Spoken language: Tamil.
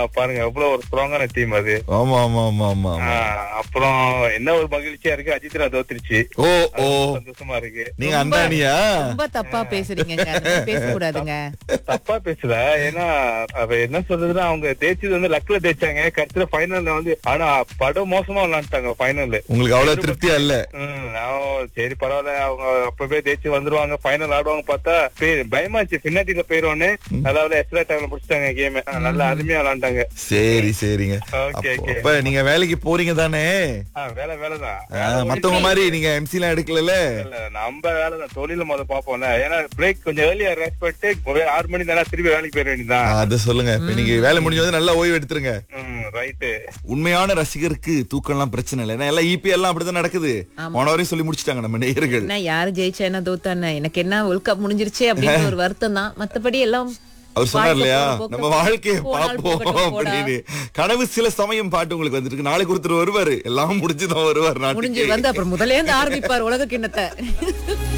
பாருங்க எவ்வளவு ஒரு ஸ்ட்ராங்கான டீம் அது ஆமா ஆமா ஆமா ஆமா ஆ, ஆமா அப்புறம் என்ன ஒரு மகிழ்ச்சியா இருக்கு அஜித்ரா தோத்துருச்சு ஓ ஓ சந்தோஷமா இருக்கு நீங்க அந்த அணியா ரொம்ப தப்பா பேசுறீங்க பேச கூடாதுங்க தப்பா பேசல ஏன்னா அவ என்ன சொல்றதுன்னா அவங்க தேய்ச்சது வந்து லக்ல தேய்ச்சாங்க கடைசியில ஃபைனல்ல வந்து ஆனா படம் மோசமா விளையாண்டாங்க ஃபைனல்ல உங்களுக்கு அவ்வளவு திருப்தியா இல்ல நான் சரி பரவாயில்ல அவங்க அப்பவே தேய்ச்சி வந்துருவாங்க ஃபைனல் ஆடுவாங்க பார்த்தா பே- பயமாச்சு பின்னாடியில போயிருவோன்னு அதாவது எக்ஸ்ட்ரா டைம்ல முடிச்சிட்டாங்க கேம் நல்லா அருமையா விளையாண்டாங்க சரி சரிங்க ஓகே அப்போ- ஓகே அப்ப நீங்க வேலைக்கு போறீங்க தானே வேலை வேலைதான் ஆ, மத்தவங்க மாதிரி நீங்க எம்சி எல்லாம் எடுக்கல இல்ல நம்ம வேலைதான் தொழில முத பாப்போம்ல ஏன்னா பிரேக் கொஞ்சம் ஏர்லியா ரெஸ்ட் பண்ணிட்டு ஒரு ஆறு மணி தானே திருப்பி வேலைக்கு போயிட வேண்டியதுதான் அத சொல்லுங்க இப்ப நீங்க வேலை முடிஞ்சு வந்து நல்லா ஓய்வு எடுத்துருங்க ரைட்டு உண்மையான ரசிகருக்கு தூக்கம் எல்லாம் பிரச்சனை இல்லை ஏன்னா எல்லாம் இபி எல்லாம் அப்படிதான் நடக்குது போன வரையும் சொல்லி முடிச்சிட்டாங்க நம்ம நேயர்கள் என்ன யாரு ஜெயிச்சா என்ன தோத்தா என்ன எனக்கு என்ன வேர்ல்ட் கப் முடிஞ்சிருச்சே அப்படின்னு ஒரு வருத்தம் தான் மத்தபடி எல்லாம் அவர் சொன்னார் வாழ்க்கை இல்லையா போற போக்குல நம்ம வாழ்க்கையை போனால் பார்ப்போம் போகட்டும், போடா. அப்படின்னு கனவு சில சமயம் பாட்டு உங்களுக்கு வந்துருக்கு நாளைக்கு ஒருத்தர் வருவாரு எல்லாம் முடிஞ்சுதான் வருவார் முடிஞ்சு நாட்டுக்கு வந்து அப்புறம் முதல்ல இருந்து ஆரம்பிப்பார் உலக கிண்ணத்தை